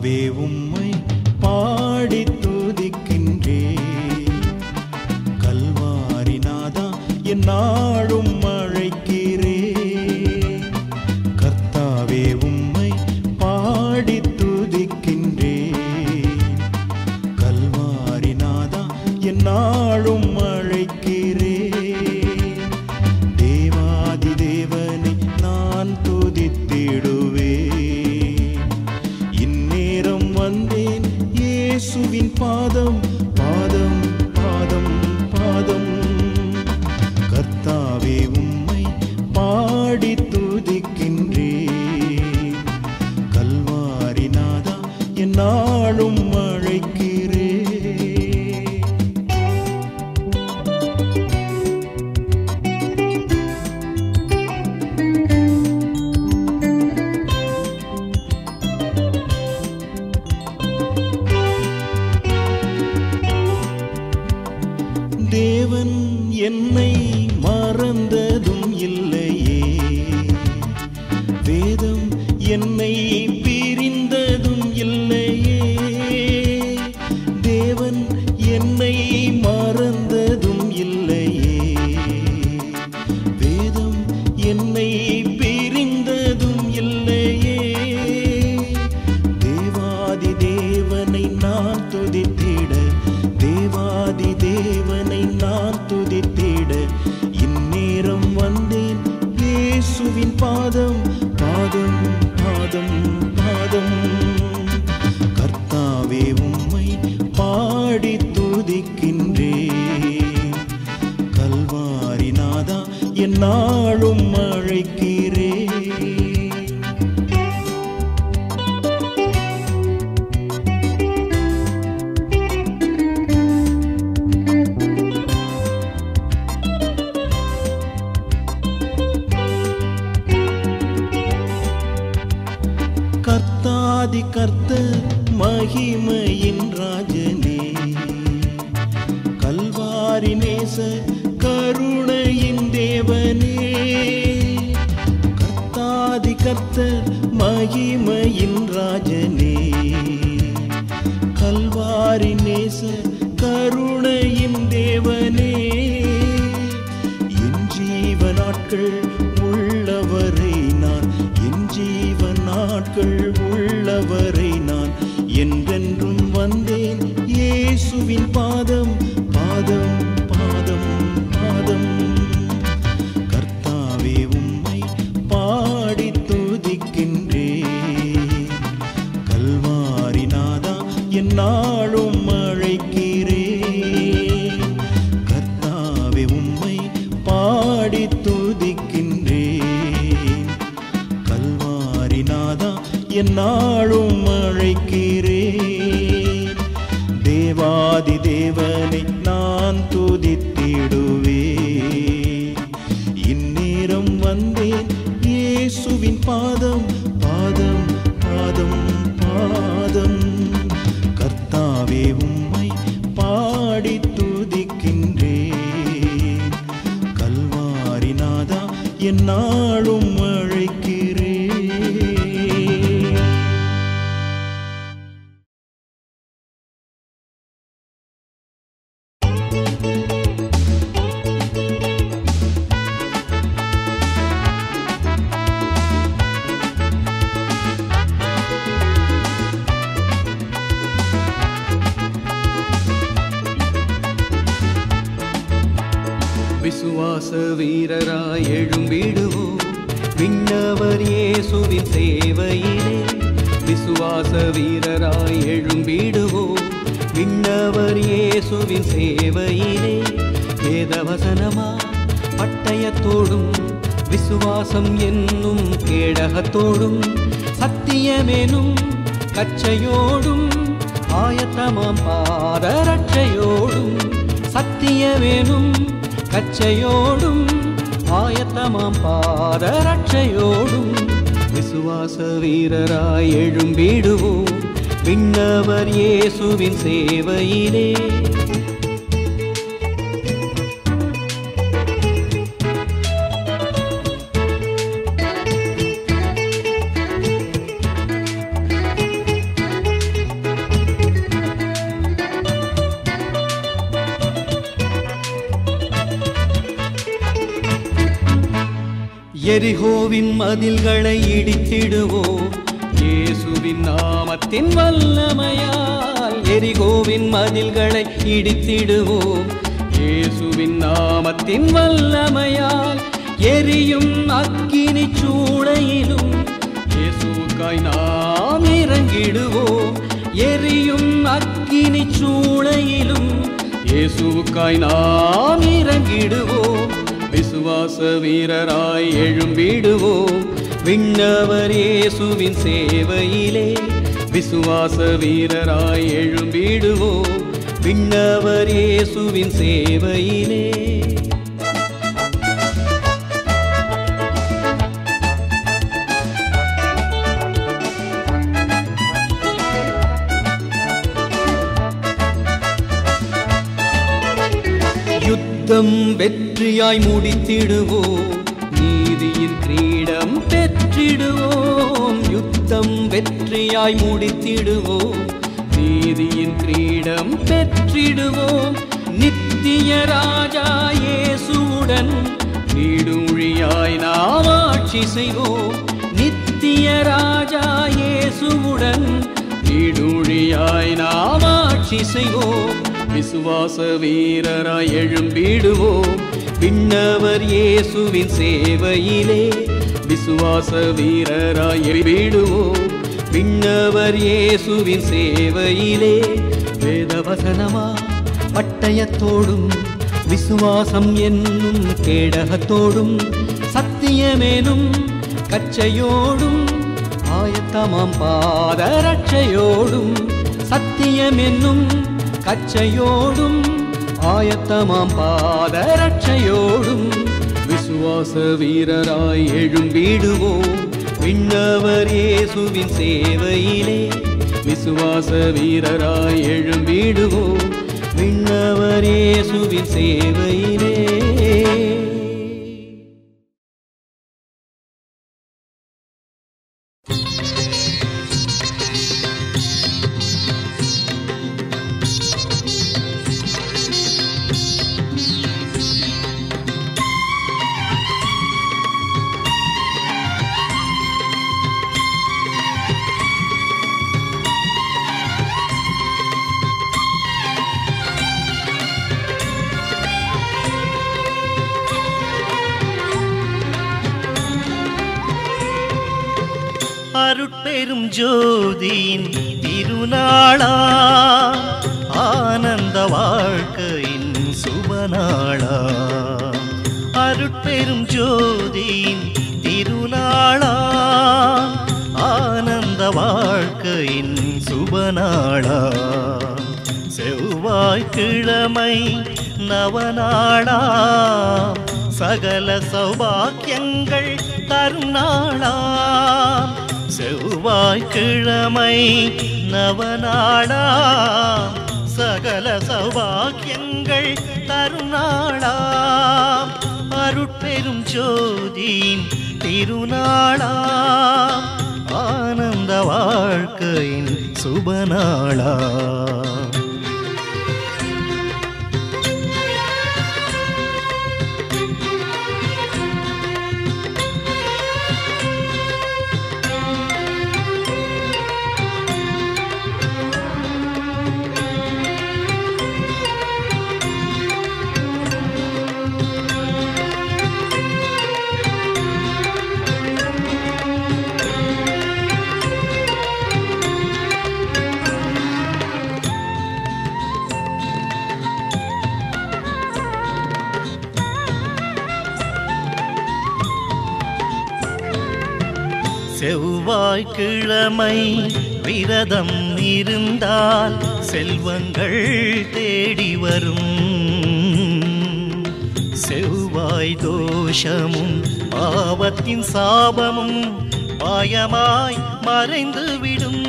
கர்த்தாவே உம்மை பாடி துதிக்கின்றே கல்வாரி நாதா என் நாடும் அழைக்கிறே கர்த்தாவே உம்மை பாடி துதிக்கின்றே கல்வாரி நாதா என் நாடும் அழைக்கிறே தேவாதி தேவனை நான் துதித்திடுவே இந்நேரம் வந்தேன் இயேசுவின் பாதம் பாதம் பாதம் பாதம் கர்த்தாவே உம்மை பாடி துதிக்கின்றே கல்வாரி நாதா என் நாளும் அழைக்கிறே தேவன் என்னை மறந்ததும் இல்லையே வேதம் என்னை பிரிந்ததும் இல்லையே தேவன் என்னை மறந்ததும் இல்லையே வேதம் என்னை பிரிந்ததும் இல்லையே தேவாதி தேவனை நான் துதித்திட தேவாதி தேவனை நான் துதித்திட இந்நேரம் வந்தேன் இயேசுவின் பாதம் பாதம் பாதம் பாதம் கர்த்தாவே உம்மை பாடி துதிக்கின்றே கல்வாரி நாதா என் நாளும் அழைக்கிறே கர்த்தாதி கர்த்த மகிமையின் ராஜனே கல்வாரி நேச கருணையின் தேவனே கர்த்தாதி கர்த்த மகிமையின் ராஜனே கல்வாரி நேச கருணையின் தேவனே என் ஜீவ நாட்கள் உள்ளவரை நான் என் ஜீவ நாட்கள் உள்ளவரை நான் என்றென்றும் வந்தேன் இயேசுவின் பாதம் பாதம் பாதம் பாதம் கர்த்தாவே உம்மை பாடி துதிக்கின்றே கல்வாரி நாதா என் நாளும் அழைக்கிறே கர்த்தாவே உம்மை பாடி துதிக்கின்றே கல்வாரி நாதா என் நாளும் அழைக்கிறே தேவாதி தேவனை நான் துதித்திடுவே இந்நேரம் வந்தேன் இயேசுவின் பாதம் பாதம் பாதம் பாதம் கர்த்தாவே உம்மை பாடி துதிக்கின்றே கல்வாரி நாதா என் நாளும் அழைக்கிறே விசுவாச வீரராய் எழும்பிடுவோம் விண்ணவர் இயேசுவின் சேவையிலே விசுவாச வீரராய் எழும்பிடுவோம் விண்ணவர் இயேசுவின் சேவையிலே வேதவசனமா பட்டயத்தோடும் விசுவாசம் என்னும் கேடகத்தோடும் சத்தியமெனும் கச்சையோடும் ஆயத்தமாம் பாதரட்சையோடும் சத்தியமெனும் கச்சையோடும் ஆயத்தமாம் பாதரட்சையோடும் விசுவாச வீரராய் எழும்பிடுவோம் விண்ணவர் இயேசுவின் சேவையிலே எரிகோவின் மதில்களை இடித்திடுவோம் இயேசுவின் நாமத்தின் வல்லமையால் எரிகோவின் மதில்களை இடித்திடுவோம் இயேசுவின் நாமத்தின் வல்லமையால் எரியும் அக்கினி சூளையிலும் இயேசுவுக்காய் நாம் இறங்கிடுவோம் எரியும் அக்கினி சூளையிலும் இயேசுவுக்காய் நாம் இறங்கிடுவோம் விசுவாச வீரராய் எழும்பிடுவோம் விண்ணவர் இயேசுவின் சேவையிலே விசுவாச வீரராய் எழும்பிடுவோம் விண்ணவர் இயேசுவின் சேவையிலே யுத்தம் வெற்றியாய் முடித்திடுவோம் நீதியின் கிரீடம் பெற்றிடுவோம் யுத்தம் வெற்றியாய் முடித்திடுவோம் நீதியின் கிரீடம் பெற்றிடுவோம் நித்திய ராஜா இயேசுடன் நீடுழியாய் நாம் ஆட்சி செய்வோம் நித்திய ராஜா இயேசுவுடன் நீடுழியாய் நாம் ஆட்சி செய்வோம் விசுவாச வீரராய் எழும்பிடுவோம் விண்ணவர் இயேசுவின் சேவையிலே விசுவாச வீரராய் எழும்பிடுவோம் விண்ணவர் இயேசுவின் சேவையிலே வேதவசனமா பட்டயத்தோடும் விசுவாசம் என்னும் கேடகத்தோடும் சத்தியமேனும் கச்சையோடும் ஆயத்தமாம் பாதரட்சையோடும் சத்தியம் என்னும் கச்சையோடும் ஆயத்தமாம் பாதரட்சையோடும் விசுவாச வீரராய் எழும்பிடுவோம் விண்ணவர் இயேசுவின் சேவையிலே விசுவாச வீரராய் எழும்பிடுவோம் விண்ணவர் இயேசுவின் சேவையிலே அருட்பெரும் ஜோதியின் திருநாளா ஆனந்த வாழ்க்கையின் சுபநாளா அருட்பெரும் ஜோதியின் திருநாளா ஆனந்த வாழ்க்கையின் சுபநாளா செவ்வாய்க்கிழமை நவநாளா சகல சௌபாக்கியங்கள் தரும் நாளாம் செவ்வாய்க்கிழமை நவநாளா சகல சௌபாக்கியங்கள் தரும் நாளாம் அருட்பெரும் ஜோதியின் திருநாளாம் ஆனந்த வாழ்க்கையின் சுபநாளா செவ்வாய்க்கிழமை விரதம் இருந்தால் செல்வங்கள் தேடி வரும் செவ்வாய் தோஷமும் பாவத்தின் சாபமும் மாயமாய் மறைந்துவிடும்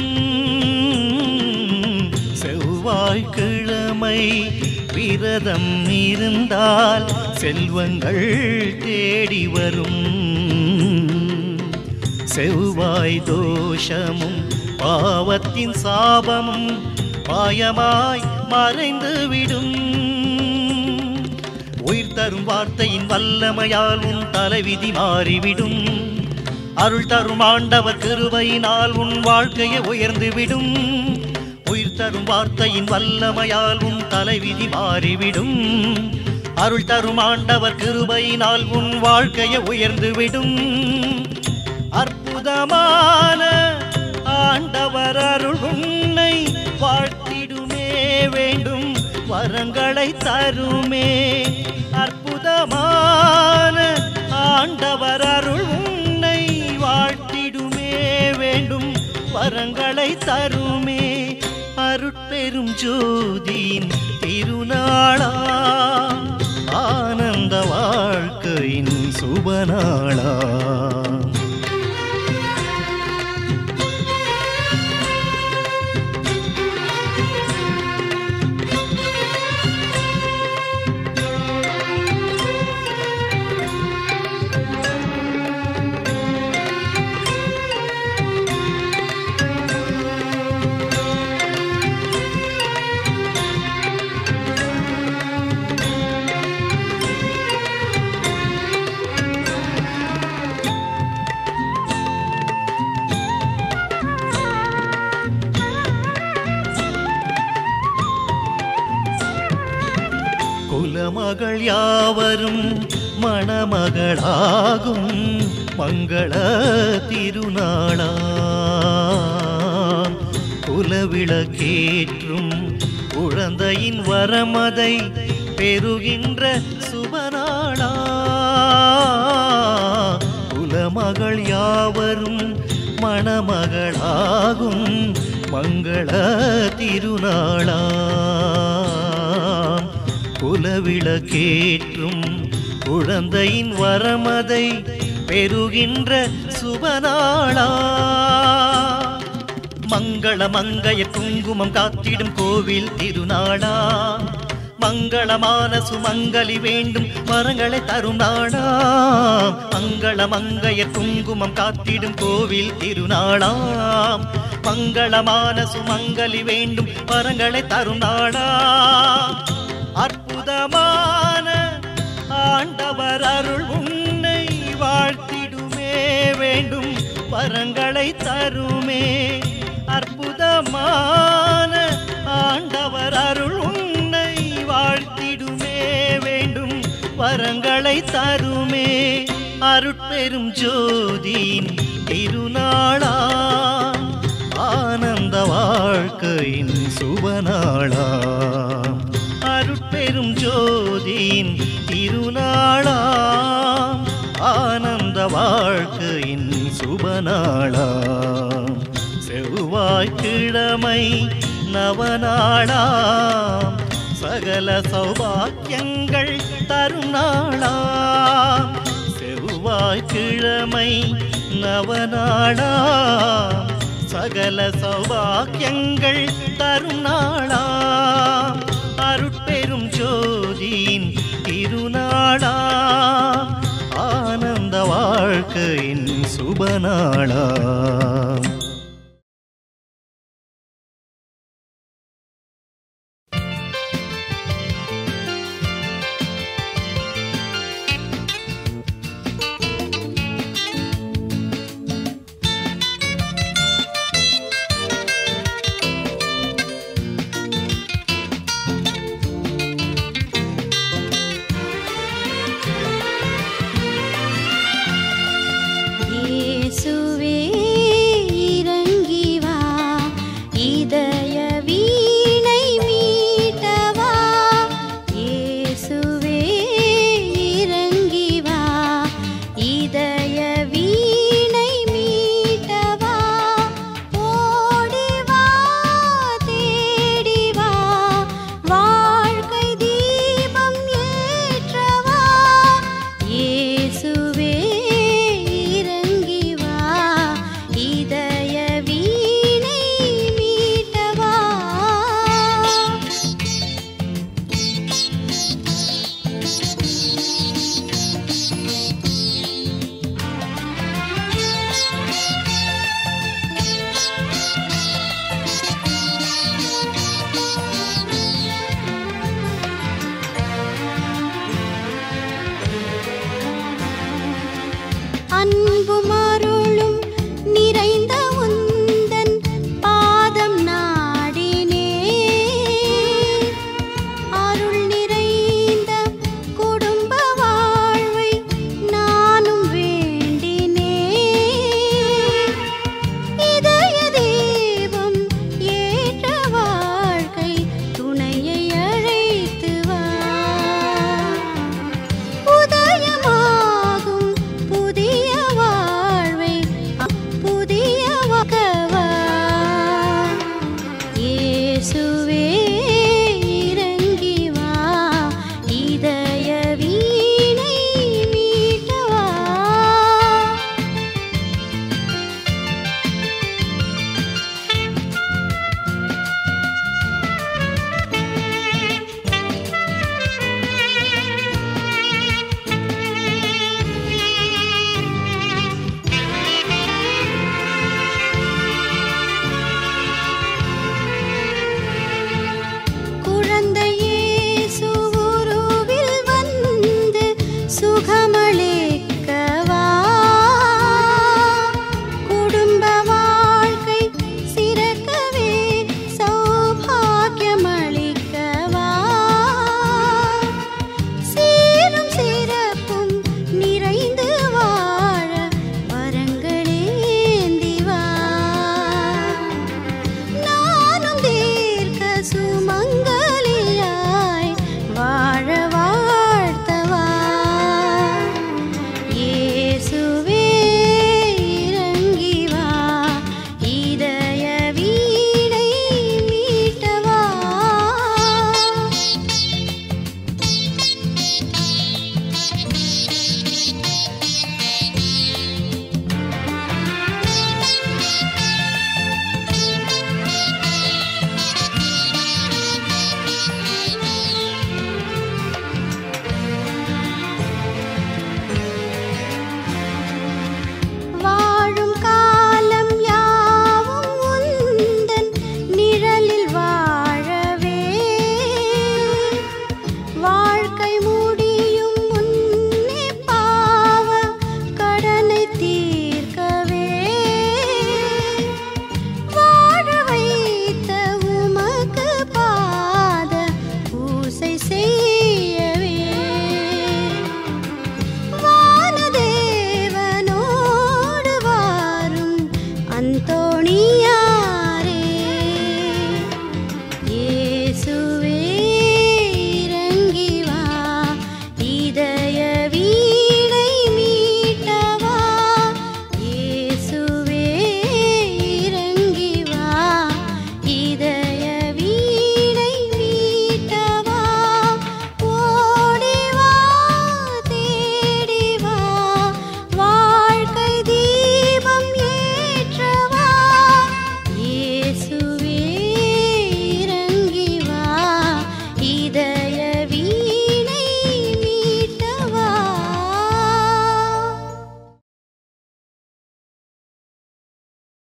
செவ்வாய்க்கிழமை விரதம் இருந்தால் செல்வங்கள் தேடி வரும் செவ்வாய் தோஷமும் பாவத்தின் சாபமும் மாயமாய் மறைந்துவிடும் உயிர்த்த தரும் வார்த்தையின் வல்லமையால் உன் தலைவிதி மாறிவிடும் அருள் தரும் ஆண்டவர் கிருபையினால் உன் வாழ்க்கையை உயர்ந்துவிடும் உயிர் தரும் வார்த்தையின் வல்லமையால் உன் தலைவிதி மாறிவிடும் அருள் தரும் ஆண்டவர் கிருபையினால் உன் வாழ்க்கையை உயர்ந்துவிடும் அற்புதமான ஆண்டவர் அருள் உன்னை வாழ்த்திடுமே வேண்டும் வரங்களை தருமே அற்புதமான ஆண்டவர் அருள் உன்னை வாழ்த்திடுமே வேண்டும் வரங்களை தருமே அருட்பெரும் ஜோதியின் திருநாளா ஆனந்த வாழ்க்கையின் சுபநாளா குலமகள் யாவரும் மணமகளாகும் மங்கள திருநாளா குலவிளக்கேற்றும் குழந்தையின் வரமதை பெறுகின்ற சுபநாளா குலமகள் யாவரும் மணமகளாகும் மங்கள திருநாளா குலவிளக்கேற்றும் குழந்தையின் வரமதை பெறுகின்ற சுபநாளா மங்கள மங்கைய குங்குமம் காத்திடும் கோவில் திருநாளா மங்களமான சுமங்கலி வேண்டும் வரங்களை தரும் நாடா மங்கள மங்கைய குங்குமம் காத்திடும் கோவில் திருநாளாம் மங்களமான சுமங்கலி வேண்டும் வரங்களை தரும் நாடா அற்புதமான ஆண்டவர் அருள் உன்னை வாழ்த்திடுமே வேண்டும் வரங்களை தருமே அற்புதமான ஆண்டவர் அருள் உன்னை வாழ்த்திடுமே வேண்டும் வரங்களை தருமே அருட்பெரும் ஜோதியின் திருநாளா ஆனந்த வாழ்க்கையின் சுபநாளா அருட்பெரும் ஜோதியின் திருநாளா ஆனந்த வாழ்க்கையின் சுபநாளா செவ்வாய்க்கிழமை நவநாளாம் சகல சௌபாக்கியங்கள் தரும் நாளாம் செவ்வாய்க்கிழமை நவநாளாம் சகல சௌபாக்கியங்கள் தரும் நாளாம் அருட்பெரும் ஜோதியின் திருநாளா ஆனந்த வாழ்க்கையின் சுபநாளா இயேசு